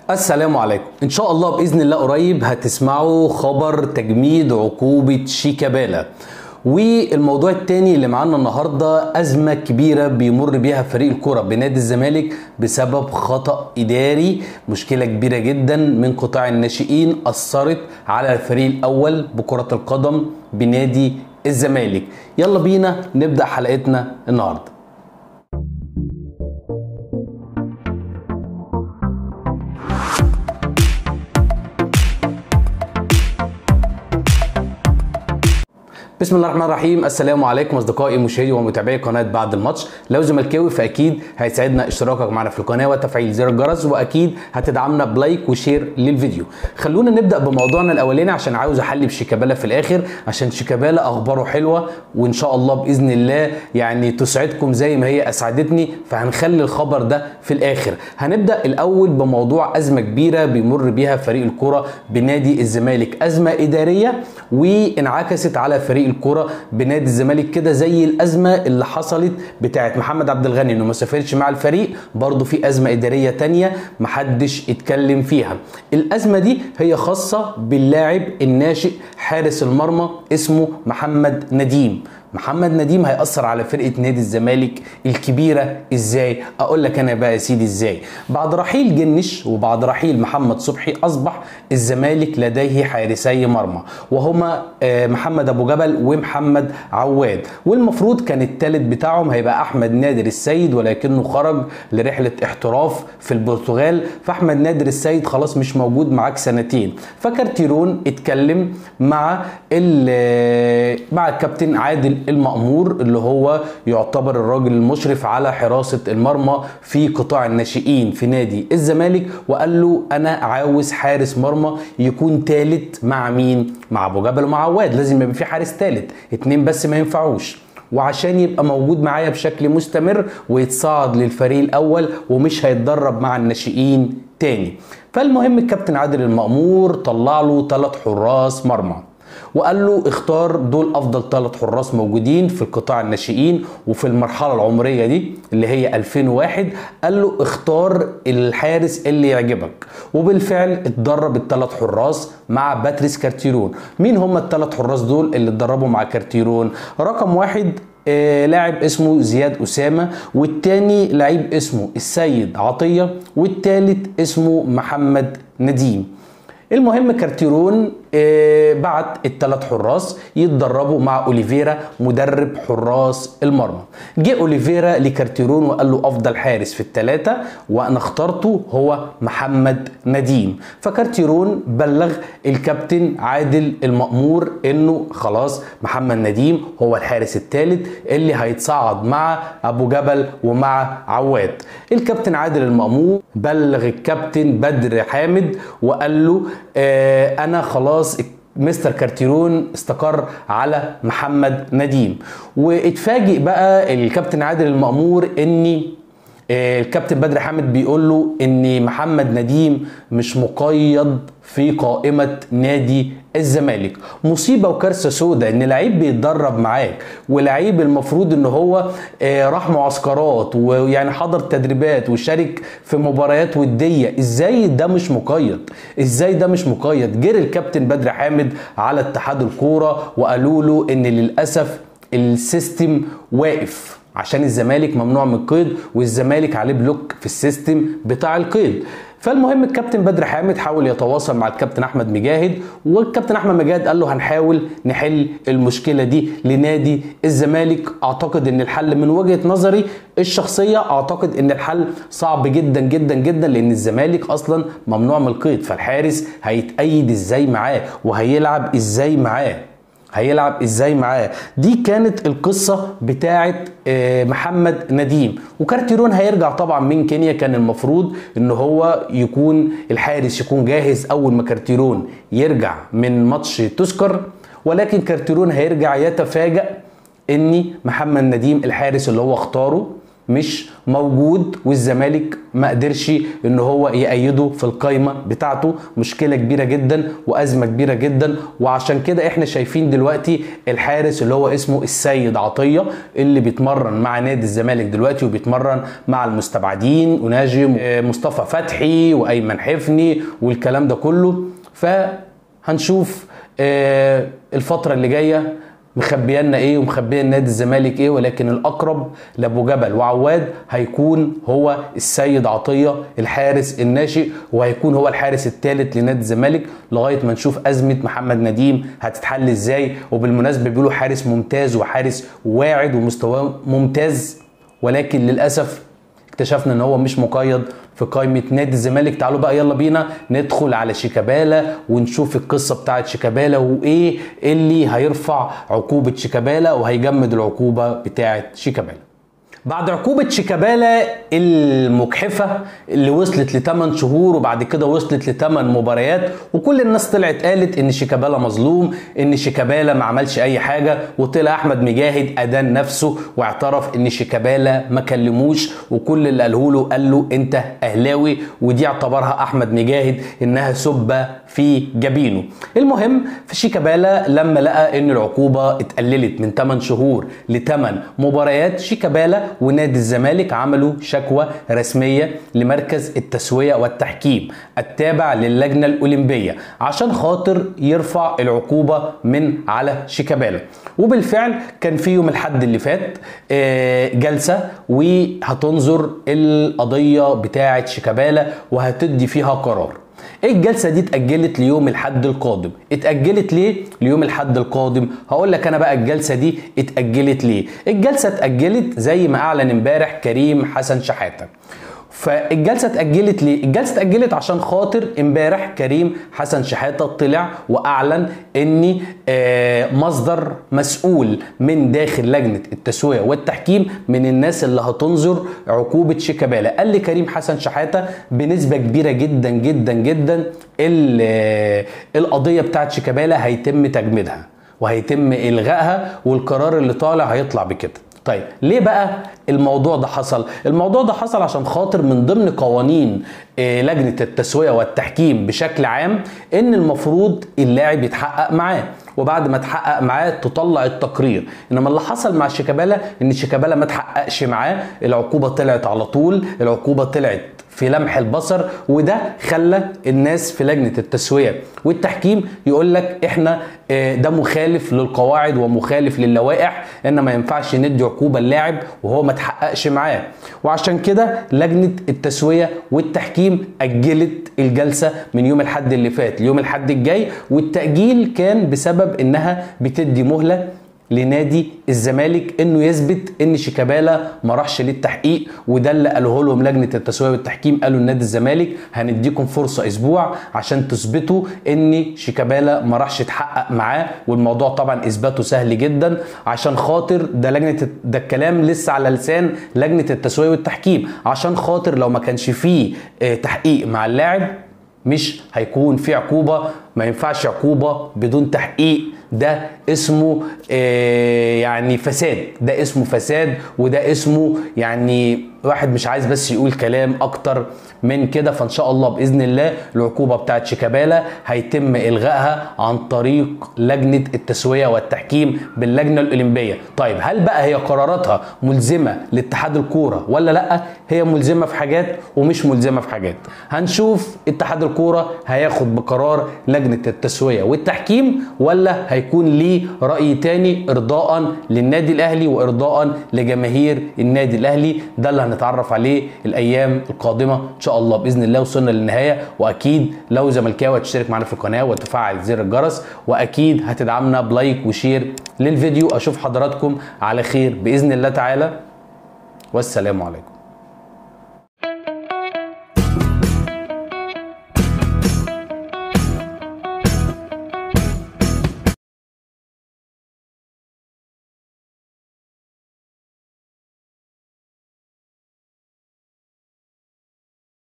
السلام عليكم ان شاء الله باذن الله قريب هتسمعوا خبر تجميد عقوبه شيكابالا والموضوع التاني اللي معانا النهارده ازمه كبيره بيمر بيها فريق الكره بنادي الزمالك بسبب خطا اداري مشكله كبيره جدا من قطاع الناشئين اثرت على الفريق الاول بكره القدم بنادي الزمالك يلا بينا نبدا حلقتنا النهارده بسم الله الرحمن الرحيم السلام عليكم اصدقائي مشاهدي ومتابعي قناه بعد الماتش لو زملكاوي فاكيد هيسعدنا اشتراكك معنا في القناه وتفعيل زر الجرس واكيد هتدعمنا بلايك وشير للفيديو خلونا نبدا بموضوعنا الاولاني عشان عاوز احلي بشيكابالا في الاخر عشان شيكابالا اخباره حلوه وان شاء الله باذن الله يعني تسعدكم زي ما هي اسعدتني فهنخلي الخبر ده في الاخر هنبدا الاول بموضوع ازمه كبيره بيمر بيها فريق الكره بنادي الزمالك ازمه اداريه وانعكست على فريق الكرة بنادي الزمالك كده زي الازمه اللي حصلت بتاعت محمد عبد الغني انه ما سافرش مع الفريق برضه في ازمه اداريه تانية محدش اتكلم فيها الازمه دي هي خاصه باللاعب الناشئ حارس المرمى اسمه محمد نديم محمد نديم هيأثر على فرقة نادي الزمالك الكبيرة ازاي؟ اقول لك انا بقى يا سيدي ازاي؟ بعد رحيل جنش وبعد رحيل محمد صبحي اصبح الزمالك لديه حارسي مرمى وهما محمد ابو جبل ومحمد عواد والمفروض كان الثالث بتاعهم هيبقى احمد نادر السيد ولكنه خرج لرحلة احتراف في البرتغال فاحمد نادر السيد خلاص مش موجود معاك سنتين فكارتيرون اتكلم مع مع الكابتن عادل المأمور اللي هو يعتبر الراجل المشرف على حراسة المرمى في قطاع الناشئين في نادي الزمالك وقال له أنا عاوز حارس مرمى يكون ثالث مع مين؟ مع أبو جبل ومع عواد لازم يبقى في حارس ثالث اتنين بس ما ينفعوش وعشان يبقى موجود معايا بشكل مستمر ويتصعد للفريق الأول ومش هيتدرب مع الناشئين تاني فالمهم الكابتن عادل المأمور طلع له ثلاث حراس مرمى وقال له اختار دول افضل ثلاث حراس موجودين في القطاع الناشئين وفي المرحله العمريه دي اللي هي 2001 قال له اختار الحارس اللي يعجبك وبالفعل اتدرب الثلاث حراس مع باتريس كارتيرون مين هم الثلاث حراس دول اللي اتدربوا مع كارتيرون رقم واحد آه لاعب اسمه زياد أسامة والتاني لعيب اسمه السيد عطية والتالت اسمه محمد نديم المهم كارتيرون آه بعت الثلاث حراس يتدربوا مع اوليفيرا مدرب حراس المرمى جه اوليفيرا لكارتيرون وقال له افضل حارس في الثلاثه وانا اخترته هو محمد نديم فكارتيرون بلغ الكابتن عادل المأمور انه خلاص محمد نديم هو الحارس الثالث اللي هيتصعد مع ابو جبل ومع عواد الكابتن عادل المأمور بلغ الكابتن بدر حامد وقال له آه انا خلاص خلاص مستر كارتيرون استقر على محمد نديم واتفاجئ بقى الكابتن عادل المأمور اني الكابتن بدر حامد بيقول له ان محمد نديم مش مقيد في قائمة نادي الزمالك مصيبة وكارثة سودة ان لعيب بيتدرب معاك ولعيب المفروض ان هو راح معسكرات ويعني حضر تدريبات وشارك في مباريات ودية ازاي ده مش مقيد ازاي ده مش مقيد جري الكابتن بدر حامد على اتحاد الكورة وقالوا له ان للأسف السيستم واقف عشان الزمالك ممنوع من القيد والزمالك عليه بلوك في السيستم بتاع القيد فالمهم الكابتن بدر حامد حاول يتواصل مع الكابتن احمد مجاهد والكابتن احمد مجاهد قال له هنحاول نحل المشكله دي لنادي الزمالك اعتقد ان الحل من وجهه نظري الشخصيه اعتقد ان الحل صعب جدا جدا جدا لان الزمالك اصلا ممنوع من القيد فالحارس هيتأيد ازاي معاه وهيلعب ازاي معاه هيلعب ازاي معاه دي كانت القصه بتاعه محمد نديم وكارتيرون هيرجع طبعا من كينيا كان المفروض ان هو يكون الحارس يكون جاهز اول ما كارتيرون يرجع من ماتش تذكر ولكن كارتيرون هيرجع يتفاجأ ان محمد نديم الحارس اللي هو اختاره مش موجود والزمالك ما قدرش ان هو يأيده في القايمه بتاعته مشكله كبيره جدا وازمه كبيره جدا وعشان كده احنا شايفين دلوقتي الحارس اللي هو اسمه السيد عطيه اللي بيتمرن مع نادي الزمالك دلوقتي وبيتمرن مع المستبعدين وناجم آه، مصطفى فتحي وايمن حفني والكلام ده كله فهنشوف آه، الفتره اللي جايه مخبيانا ايه ومخبيه نادي الزمالك ايه ولكن الاقرب لابو جبل وعواد هيكون هو السيد عطيه الحارس الناشئ وهيكون هو الحارس الثالث لنادي الزمالك لغايه ما نشوف ازمه محمد نديم هتتحل ازاي وبالمناسبه بيقولوا حارس ممتاز وحارس واعد ومستواه ممتاز ولكن للاسف اكتشفنا ان هو مش مقيد في قائمه نادي الزمالك تعالوا بقى يلا بينا ندخل على شيكابالا ونشوف القصه بتاعت شيكابالا وايه اللي هيرفع عقوبه شيكابالا وهيجمد العقوبه بتاعت شيكابالا بعد عقوبة شيكابالا المجحفة اللي وصلت ل 8 شهور وبعد كده وصلت ل 8 مباريات وكل الناس طلعت قالت ان شيكابالا مظلوم ان شيكابالا ما عملش اي حاجة وطلع احمد مجاهد ادان نفسه واعترف ان شيكابالا ما كلموش وكل اللي قاله له قال له انت اهلاوي ودي اعتبرها احمد مجاهد انها سبة في جبينه المهم في شيكابالا لما لقى ان العقوبة اتقللت من 8 شهور ل 8 مباريات شيكابالا ونادي الزمالك عملوا شكوى رسميه لمركز التسويه والتحكيم التابع للجنه الاولمبيه عشان خاطر يرفع العقوبه من على شيكابالا وبالفعل كان في يوم الحد اللي فات آه، جلسه وهتنظر القضيه بتاعه شيكابالا وهتدي فيها قرار الجلسه دي اتاجلت ليوم الحد القادم اتاجلت ليه ليوم الحد القادم هقول لك انا بقى الجلسه دي اتاجلت ليه الجلسه اتاجلت زي ما اعلن امبارح كريم حسن شحاته فالجلسه اتاجلت ليه الجلسه اتاجلت عشان خاطر امبارح كريم حسن شحاته طلع واعلن ان آه، مصدر مسؤول من داخل لجنه التسويه والتحكيم من الناس اللي هتنظر عقوبه شيكابالا قال لي كريم حسن شحاته بنسبه كبيره جدا جدا جدا ال- آه، القضيه بتاعت شيكابالا هيتم تجميدها وهيتم الغائها والقرار اللي طالع هيطلع بكده طيب ليه بقى الموضوع ده حصل الموضوع ده حصل عشان خاطر من ضمن قوانين آه، لجنة التسوية والتحكيم بشكل عام ان المفروض اللاعب يتحقق معاه وبعد ما تحقق معاه تطلع التقرير انما اللي حصل مع شيكابالا ان شيكابالا ما تحققش معاه العقوبة طلعت على طول العقوبة طلعت في لمح البصر وده خلى الناس في لجنه التسويه والتحكيم يقول لك احنا آه، ده مخالف للقواعد ومخالف للوائح ان ما ينفعش ندي عقوبه اللاعب وهو ما تحققش معاه وعشان كده لجنه التسويه والتحكيم اجلت الجلسه من يوم الحد اللي فات ليوم الحد الجاي والتاجيل كان بسبب انها بتدي مهله لنادي الزمالك انه يثبت ان شيكابالا ما راحش للتحقيق وده اللي قاله لهم لجنه التسويه والتحكيم قالوا لنادي الزمالك هنديكم فرصه اسبوع عشان تثبتوا ان شيكابالا ما راحش يتحقق معاه والموضوع طبعا اثباته سهل جدا عشان خاطر ده لجنه ده الكلام لسه على لسان لجنه التسويه والتحكيم عشان خاطر لو ما كانش فيه آه، تحقيق مع اللاعب مش هيكون في عقوبه ما ينفعش عقوبه بدون تحقيق ده اسمه آه، يعني فساد ده اسمه فساد وده اسمه يعني واحد مش عايز بس يقول كلام اكتر من كده فان شاء الله باذن الله العقوبه بتاعت شيكابالا هيتم الغائها عن طريق لجنه التسويه والتحكيم باللجنه الاولمبيه طيب هل بقى هي قراراتها ملزمه لاتحاد الكوره ولا لا هي ملزمه في حاجات ومش ملزمه في حاجات هنشوف اتحاد الكوره هياخد بقرار لجنه التسويه والتحكيم ولا هيكون ليه راي تاني ارضاء للنادي الاهلي وارضاء لجماهير النادي الاهلي ده اللي هنتعرف عليه الايام القادمه ان شاء الله باذن الله وصلنا للنهايه واكيد لو زملكاوي هتشترك معانا في القناه وتفعل زر الجرس واكيد هتدعمنا بلايك وشير للفيديو اشوف حضراتكم على خير باذن الله تعالى والسلام عليكم